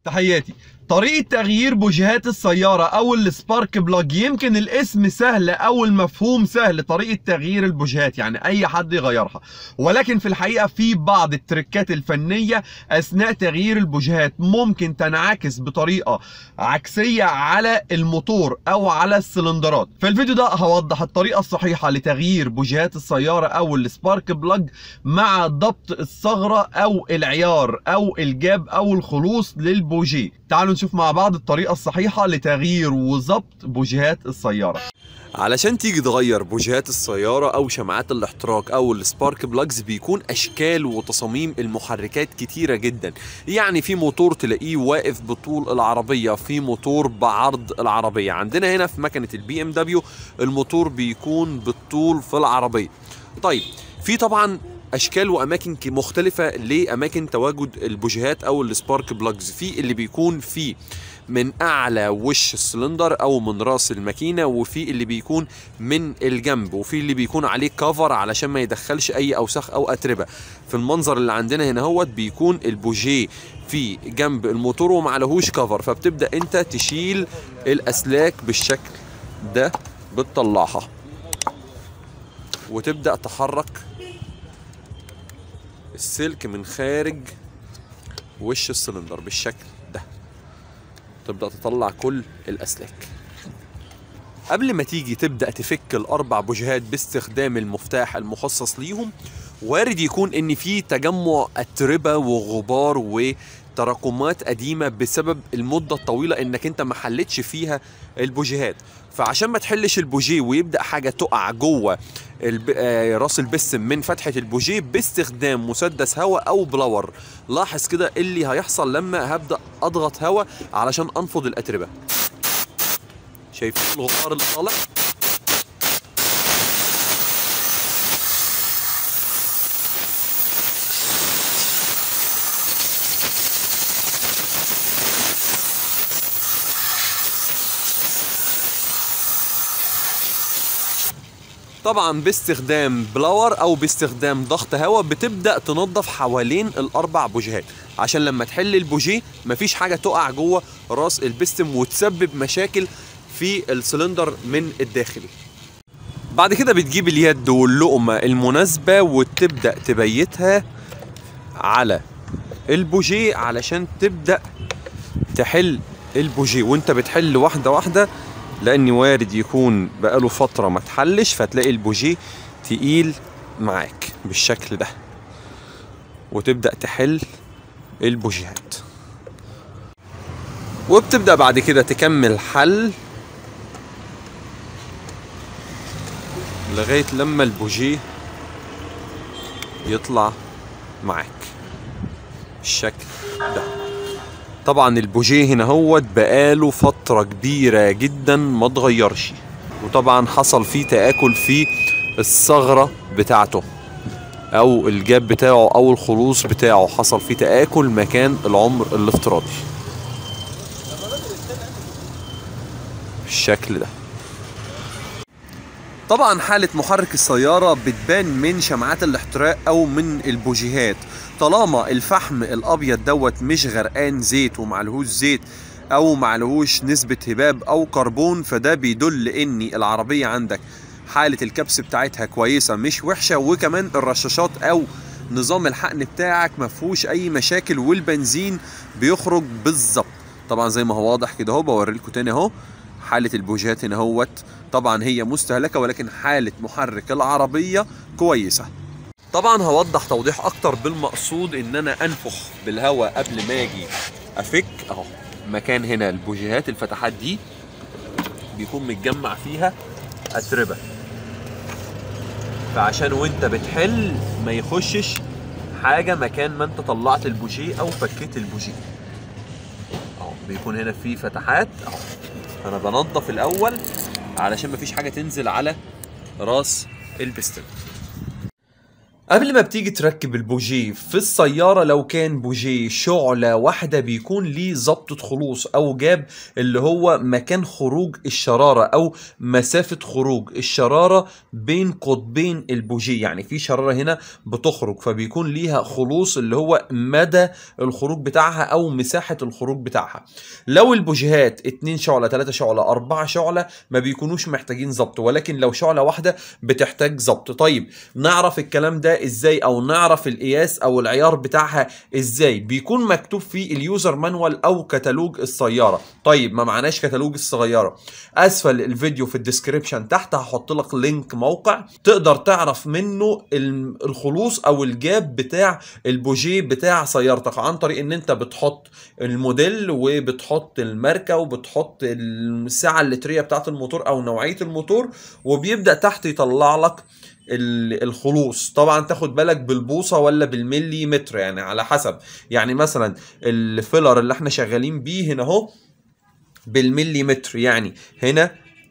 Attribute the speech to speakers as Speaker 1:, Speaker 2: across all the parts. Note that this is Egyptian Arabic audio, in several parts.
Speaker 1: تحياتي طريقة تغيير بوجهات السيارة أو السبارك بلاج يمكن الاسم سهل أو المفهوم سهل طريقة تغيير البوجهات يعني أي حد يغيرها ولكن في الحقيقة في بعض التركات الفنية أثناء تغيير البوجهات ممكن تنعكس بطريقة عكسية على الموتور أو على السلندرات في الفيديو ده هوضح الطريقة الصحيحة لتغيير بوجهات السيارة أو السبارك بلاج مع ضبط الثغرة أو العيار أو الجاب أو الخلوص للبوجيه تعالوا نشوف مع بعض الطريقة الصحيحة لتغيير وضبط بوجهات السيارة
Speaker 2: علشان تيجي تغير بوجهات السيارة أو شمعات الاحتراق أو السبارك بلاجز بيكون أشكال وتصاميم المحركات كتيرة جدا يعني في موتور تلاقيه واقف بطول العربية في موتور بعرض العربية عندنا هنا في مكنة البي ام دبليو الموتور بيكون بالطول في العربية طيب في طبعا اشكال واماكن ك- مختلفه لاماكن تواجد البوجيهات او السبارك بلاجز في اللي بيكون فيه من اعلى وش السلندر او من راس الماكينه وفي اللي بيكون من الجنب وفي اللي بيكون عليه كفر علشان ما يدخلش اي اوساخ او اتربه في المنظر اللي عندنا هنا هوت بيكون البوجيه في جنب الموتور ومعلهوش كفر فبتبدا انت تشيل الاسلاك بالشكل ده بتطلعها وتبدا تحرك السلك من خارج وش السلندر بالشكل ده تبدأ تطلع كل الأسلاك قبل ما تيجي تبدأ تفك الأربع بوجهات باستخدام المفتاح المخصص ليهم وارد يكون إن في تجمع أتربة وغبار وتراكمات قديمة بسبب المدة الطويلة إنك أنت ما حلتش فيها البوجيهات فعشان ما تحلش البوجيه ويبدأ حاجة تقع جوه الب... آه، راس البسم من فتحة البوجيه باستخدام مسدس هواء أو بلور لاحظ كده اللي هيحصل لما هبدأ أضغط هواء علشان أنفض الأتربة شايف الغبار اللي طالع طبعا باستخدام بلاور او باستخدام ضغط هواء بتبدا تنظف حوالين الاربع بوجهات عشان لما تحل البوجيه مفيش حاجه تقع جوه راس البستم وتسبب مشاكل في السلندر من الداخل بعد كده بتجيب اليد واللقمه المناسبه وتبدا تبيتها على البوجيه علشان تبدا تحل البوجيه وانت بتحل واحده واحده لان وارد يكون بقاله فتره ما اتحلش فتلاقي البوجيه تقيل معاك بالشكل ده وتبدا تحل البوجيهات وبتبدا بعد كده تكمل حل لغايه لما البوجيه يطلع معاك بالشكل ده طبعا البوجيه هنا هوت بقاله فترة كبيرة جدا ما اتغيرش وطبعا حصل فيه تآكل في الثغرة بتاعته او الجاب بتاعه او الخلوص بتاعه حصل فيه تآكل مكان العمر الافتراضي بالشكل ده طبعا حالة محرك السيارة بتبان من شمعات الاحتراق او من البوجيهات طالما الفحم الابيض دوت مش غرقان زيت ومعلهوش زيت او معلهوش نسبة هباب او كربون فده بيدل ان العربية عندك حالة الكبس بتاعتها كويسة مش وحشة وكمان الرشاشات او نظام الحقن بتاعك مفهوش اي مشاكل والبنزين بيخرج بالظبط طبعا زي ما هو واضح كده اهو بوريلكوا تاني اهو حالة البوجيهات هنا اهوت طبعا هي مستهلكة ولكن حالة محرك العربية كويسة طبعا هوضح توضيح اكتر بالمقصود ان انا انفخ بالهواء قبل ما اجي افك اهو مكان هنا البوجيهات الفتحات دي بيكون متجمع فيها اتربه فعشان وانت بتحل ما يخشش حاجه مكان ما انت طلعت البوجيه او فكيت البوجيه اهو بيكون هنا في فتحات اهو انا بنضف الاول علشان مفيش حاجه تنزل على راس البستن قبل ما بتيجي تركب البوجيه في السيارة لو كان بوجيه شعلة واحدة بيكون ليه ظبطة خلوص أو جاب اللي هو مكان خروج الشرارة أو مسافة خروج الشرارة بين قطبين البوجيه يعني في شرارة هنا بتخرج فبيكون ليها خلوص اللي هو مدى الخروج بتاعها أو مساحة الخروج بتاعها لو البوجيهات اتنين شعلة تلاتة شعلة أربعة شعلة ما بيكونوش محتاجين ظبط ولكن لو شعلة واحدة بتحتاج ظبط طيب نعرف الكلام ده ازاي او نعرف القياس او العيار بتاعها ازاي بيكون مكتوب في اليوزر مانوال او كتالوج السياره طيب ما معناش كتالوج السياره اسفل الفيديو في الديسكريبشن تحت هحط لك لينك موقع تقدر تعرف منه ال- الخلوص او الجاب بتاع البوجيه بتاع سيارتك عن طريق ان انت بتحط الموديل وبتحط الماركه وبتحط السعه اللتريه بتاعت الموتور او نوعيه الموتور وبيبدا تحت يطلع لك ال- الخلوص طبعا تاخد بالك بالبوصه ولا بالملي متر يعني على حسب يعني مثلا الفيلر اللي احنا شغالين بيه هنا اهو بالملي متر يعني هنا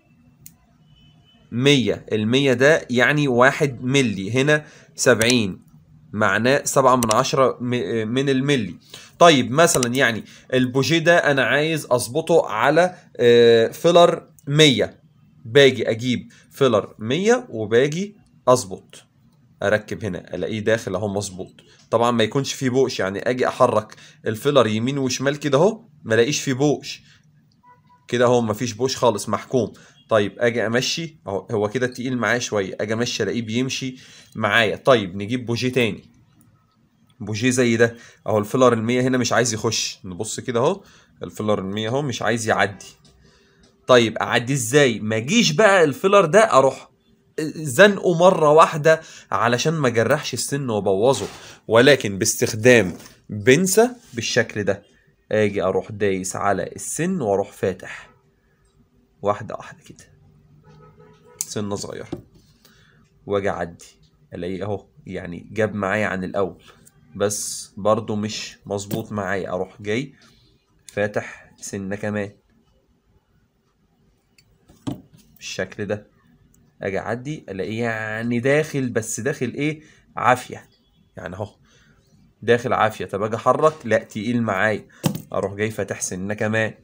Speaker 2: 100 المية ده يعني واحد ملي هنا 70 معناه سبعة من عشرة م- من الملي طيب مثلا يعني البوجيه ده انا عايز اظبطه على آه، فيلر 100 باجي اجيب فيلر 100 وباجي اظبط اركب هنا الاقيه داخل اهو مظبوط طبعا ما يكونش فيه بوش يعني اجي احرك الفيلر يمين وشمال كده اهو ما الاقيش فيه بوش كده اهو مفيش بوش خالص محكوم طيب اجي امشي اهو هو كده تقيل معايا شويه اجي امشي الاقيه بيمشي معايا طيب نجيب بوجيه تاني بوجيه زي ده اهو الفيلر ال100 هنا مش عايز يخش نبص كده اهو الفيلر ال100 اهو مش عايز يعدي طيب اعدي ازاي ما اجيش بقى الفيلر ده اروح زنقه مره واحده علشان ما جرحش السن وابوظه ولكن باستخدام بنسة بالشكل ده اجي اروح دايس على السن واروح فاتح واحده واحده كده سنه صغيره واجي اعدي الاقيه اهو يعني جاب معايا عن الاول بس برضو مش مظبوط معايا اروح جاي فاتح سنه كمان بالشكل ده اجي اعدي الاقيه يعني داخل بس داخل ايه عافيه يعني اهو داخل عافيه طب اجي احرك لا تقيل معايا اروح جاي فاتح سنه كمان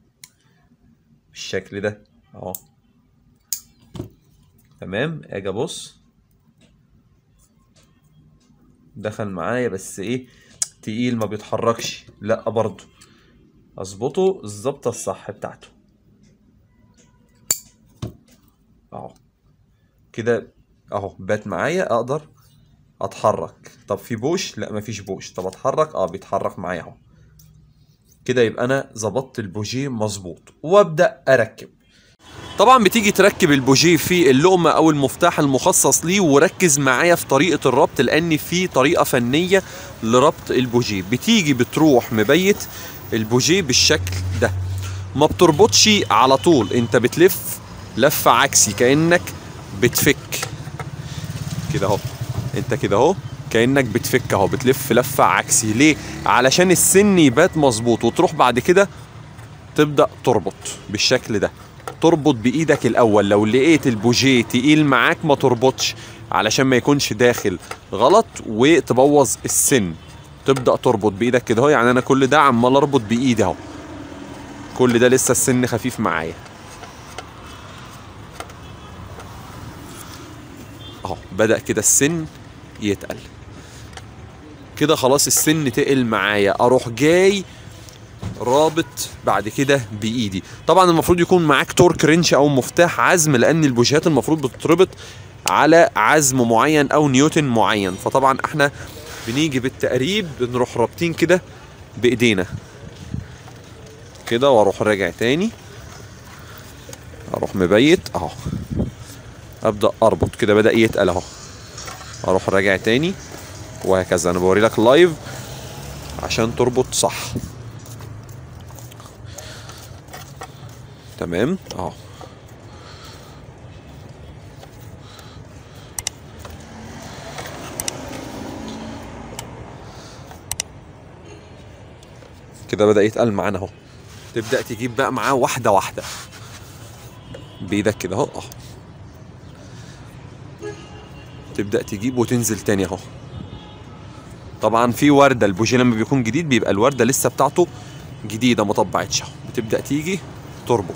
Speaker 2: بالشكل ده اهو تمام اجي ابص دخل معايا بس ايه تقيل ما بيتحركش لا برضه اظبطه الظبطه الصح بتاعته اهو كده اهو بات معايا اقدر اتحرك طب في بوش لا مفيش بوش طب اتحرك اه بيتحرك معايا اهو كده يبقى انا ظبطت البوجيه مظبوط وابدا اركب طبعا بتيجي تركب البوجيه في اللقمة او المفتاح المخصص ليه وركز معايا في طريقة الربط لان في طريقة فنية لربط البوجيه بتيجي بتروح مبيت البوجيه بالشكل ده ما بتربطش على طول انت بتلف لفة عكسي كأنك بتفك كده اهو انت كده اهو كأنك بتفك اهو بتلف لفة عكسي ليه علشان السن يبات مظبوط وتروح بعد كده تبدأ تربط بالشكل ده تربط بايدك الاول لو لقيت البوجيه تقيل معاك ما تربطش علشان ما يكونش داخل غلط وتبوظ السن تبدا تربط بايدك كده اهو يعني انا كل ده عمال اربط بايدي اهو كل ده لسه السن خفيف معايا اهو بدا كده السن يتقل كده خلاص السن تقل معايا اروح جاي رابط بعد كده بايدي طبعا المفروض يكون معاك تورك رينش او مفتاح عزم لان البوجيهات المفروض بتتربط على عزم معين او نيوتن معين فطبعا احنا بنيجي بالتقريب بنروح رابطين كده بايدينا كده واروح راجع تاني اروح مبيت اهو ابدا اربط كده بدا يتقل اهو اروح راجع تاني وهكذا انا بوري لك لايف عشان تربط صح تمام اهو كده بدأ يتقل معانا اهو تبدأ تجيب بقى معاه واحدة واحدة بإيدك كده اهو اهو تبدا تجيب وتنزل تاني اهو طبعا في ورده البوجيه لما بيكون جديد بيبقى الورده لسه بتاعته جديده ما طبعتش اهو بتبدا تيجي تربط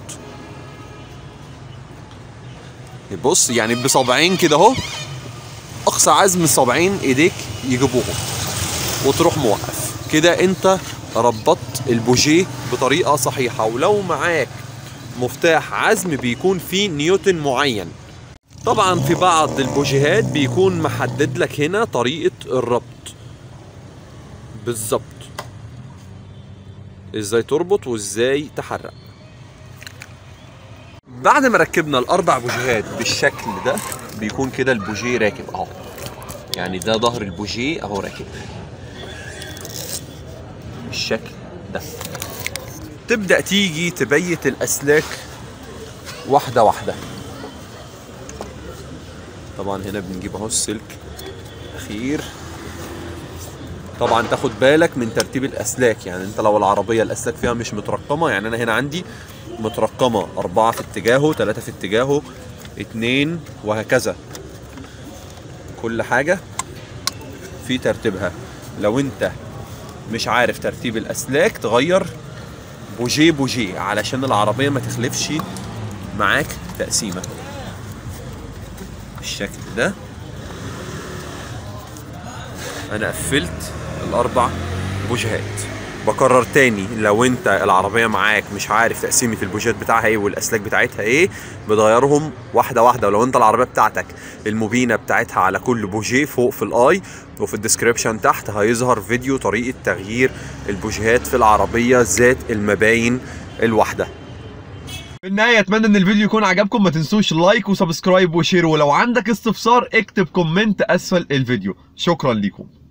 Speaker 2: بص يعني بصابعين كده اهو اقصى عزم الصابعين ايديك يجيبوهم وتروح موقف كده انت ربطت البوجيه بطريقه صحيحه ولو معاك مفتاح عزم بيكون فيه نيوتن معين طبعا في بعض البوجيهات بيكون محدد لك هنا طريقه الربط بالظبط ازاي تربط وازاي تحرك بعد ما ركبنا الاربع بوجيهات بالشكل ده بيكون كده البوجيه راكب اهو يعني ده ظهر البوجيه اهو راكب بالشكل ده تبدا تيجي تبيت الاسلاك واحده واحده طبعا هنا بنجيب اهو السلك اخير طبعا تاخد بالك من ترتيب الاسلاك يعني انت لو العربيه الاسلاك فيها مش مترقمه يعني انا هنا عندي مترقمه أربعة في اتجاهه ثلاثة في اتجاهه اتنين وهكذا كل حاجة في ترتيبها لو انت مش عارف ترتيب الأسلاك تغير بوجيه بوجيه علشان العربية ما تخلفش معاك تقسيمة بالشكل ده أنا قفلت الأربع بوجهات بكرر تاني لو انت العربيه معاك مش عارف تقسيمه البوجات بتاعها ايه والاسلاك بتاعتها ايه بتغيرهم واحده واحده ولو انت العربيه بتاعتك المبينه بتاعتها على كل بوجيه فوق في الاي وفي الديسكريبشن تحت هيظهر فيديو طريقه تغيير البوجيهات في العربيه ذات المباين الواحده
Speaker 1: في النهاية اتمنى ان الفيديو يكون عجبكم ما تنسوش لايك وسبسكرايب وشير ولو عندك استفسار اكتب كومنت اسفل الفيديو شكرا ليكم